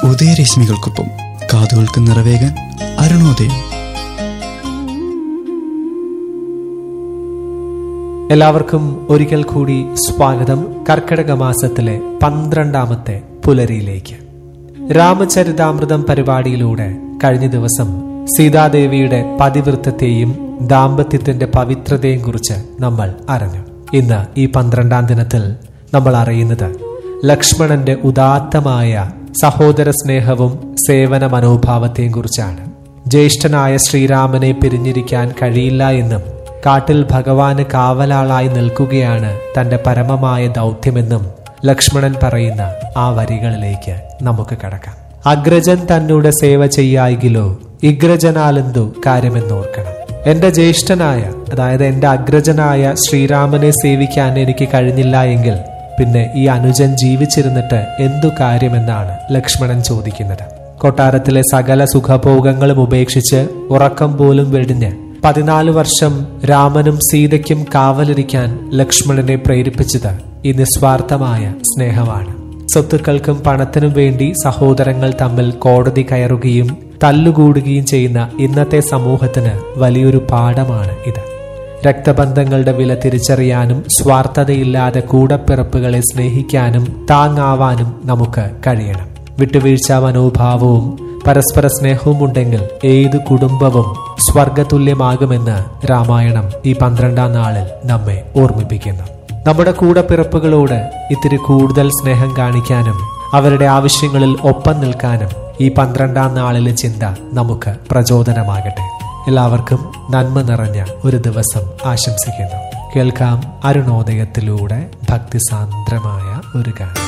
ഉദയരശ്മികൾക്കൊപ്പം കാതുകൾക്ക് നിറവേകാൻ അരുണോദയം എല്ലാവർക്കും ഒരിക്കൽ കൂടി സ്വാഗതം കർക്കിടക മാസത്തിലെ പന്ത്രണ്ടാമത്തെ പുലരിയിലേക്ക് രാമചരിതാമൃതം പരിപാടിയിലൂടെ കഴിഞ്ഞ ദിവസം സീതാദേവിയുടെ പതിവൃത്തത്തെയും ദാമ്പത്യത്തിന്റെ പവിത്രതയെയും കുറിച്ച് നമ്മൾ അറിഞ്ഞു ഇന്ന് ഈ പന്ത്രണ്ടാം ദിനത്തിൽ നമ്മൾ അറിയുന്നത് ലക്ഷ്മണന്റെ ഉദാത്തമായ സഹോദര സ്നേഹവും സേവന മനോഭാവത്തെയും കുറിച്ചാണ് ജ്യേഷ്ഠനായ ശ്രീരാമനെ പിരിഞ്ഞിരിക്കാൻ കഴിയില്ല എന്നും കാട്ടിൽ ഭഗവാന് കാവലാളായി നിൽക്കുകയാണ് തന്റെ പരമമായ ദൗത്യമെന്നും ലക്ഷ്മണൻ പറയുന്ന ആ വരികളിലേക്ക് നമുക്ക് കടക്കാം അഗ്രജൻ തന്നോട് സേവ ചെയ്യായികിലോ ഇഗ്രജനാലെന്തു കാര്യമെന്നോർക്കണം എന്റെ ജ്യേഷ്ഠനായ അതായത് എന്റെ അഗ്രജനായ ശ്രീരാമനെ സേവിക്കാൻ എനിക്ക് കഴിഞ്ഞില്ല എങ്കിൽ പിന്നെ ഈ അനുജൻ ജീവിച്ചിരുന്നിട്ട് എന്തു കാര്യമെന്നാണ് ലക്ഷ്മണൻ ചോദിക്കുന്നത് കൊട്ടാരത്തിലെ സകല സുഖഭോഗങ്ങളും ഉപേക്ഷിച്ച് ഉറക്കം പോലും വെടിഞ്ഞ് പതിനാല് വർഷം രാമനും സീതയ്ക്കും കാവലിരിക്കാൻ ലക്ഷ്മണനെ പ്രേരിപ്പിച്ചത് ഈ നിസ്വാർത്ഥമായ സ്നേഹമാണ് സ്വത്തുക്കൾക്കും പണത്തിനും വേണ്ടി സഹോദരങ്ങൾ തമ്മിൽ കോടതി കയറുകയും തല്ലുകൂടുകയും ചെയ്യുന്ന ഇന്നത്തെ സമൂഹത്തിന് വലിയൊരു പാഠമാണ് ഇത് രക്തബന്ധങ്ങളുടെ വില തിരിച്ചറിയാനും സ്വാർത്ഥതയില്ലാതെ കൂടപ്പിറപ്പുകളെ സ്നേഹിക്കാനും താങ്ങാവാനും നമുക്ക് കഴിയണം വിട്ടുവീഴ്ച മനോഭാവവും പരസ്പര സ്നേഹവും ഉണ്ടെങ്കിൽ ഏത് കുടുംബവും സ്വർഗതുല്യമാകുമെന്ന് രാമായണം ഈ പന്ത്രണ്ടാം നാളിൽ നമ്മെ ഓർമ്മിപ്പിക്കുന്നു നമ്മുടെ കൂടപ്പിറപ്പുകളോട് ഇത്തിരി കൂടുതൽ സ്നേഹം കാണിക്കാനും അവരുടെ ആവശ്യങ്ങളിൽ ഒപ്പം നിൽക്കാനും ഈ പന്ത്രണ്ടാം നാളിലെ ചിന്ത നമുക്ക് പ്രചോദനമാകട്ടെ എല്ലാവർക്കും നന്മ നിറഞ്ഞ ഒരു ദിവസം ആശംസിക്കുന്നു കേൾക്കാം അരുണോദയത്തിലൂടെ ഭക്തിസാന്ദ്രമായ ഒരു ഗാനം